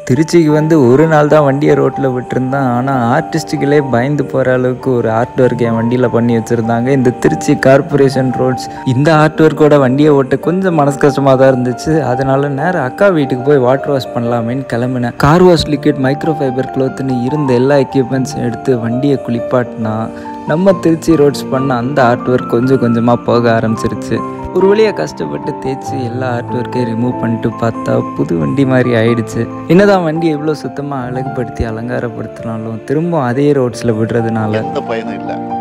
திருச்சிக்கு வந்து ஒரு நாள் தான் வண்டியை ரோட்டில் விட்டுருந்தான் ஆனால் ஆர்டிஸ்ட்டுகளே பயந்து போகிற அளவுக்கு ஒரு ஆர்ட் ஒர்க் என் வண்டியில் பண்ணி வச்சுருந்தாங்க இந்த திருச்சி கார்ப்பரேஷன் ரோட்ஸ் இந்த ஆர்ட் ஒர்க்கோட வண்டியை ஓட்ட கொஞ்சம் மனசு கஷ்டமாக தான் இருந்துச்சு அதனால நேரம் அக்கா வீட்டுக்கு போய் வாட்டர் வாஷ் பண்ணலாமேன்னு கிளம்பினேன் car wash liquid micro fibre க்ளோத்துன்னு இருந்த எல்லா எக்யூப்மெண்ட்ஸும் எடுத்து வண்டியை குளிப்பாட்டினா நம்ம திருச்சி ரோட்ஸ் பண்ண அந்த ஆர்ட் ஒர்க் கொஞ்சம் கொஞ்சமாக போக ஆரம்பிச்சிருச்சு ஒரு வழியாக கஷ்டப்பட்டு தேய்ச்சி எல்லா ஆர்ட் ஒர்க்கையும் ரிமூவ் பண்ணிட்டு பார்த்தா புது வண்டி மாதிரி ஆயிடுச்சு என்னதான் வண்டி எவ்வளோ சுத்தமாக அழகுபடுத்தி அலங்காரப்படுத்தினாலும் திரும்ப அதே ரோட்ஸில் விடுறதுனால எந்த பயனும் இல்லை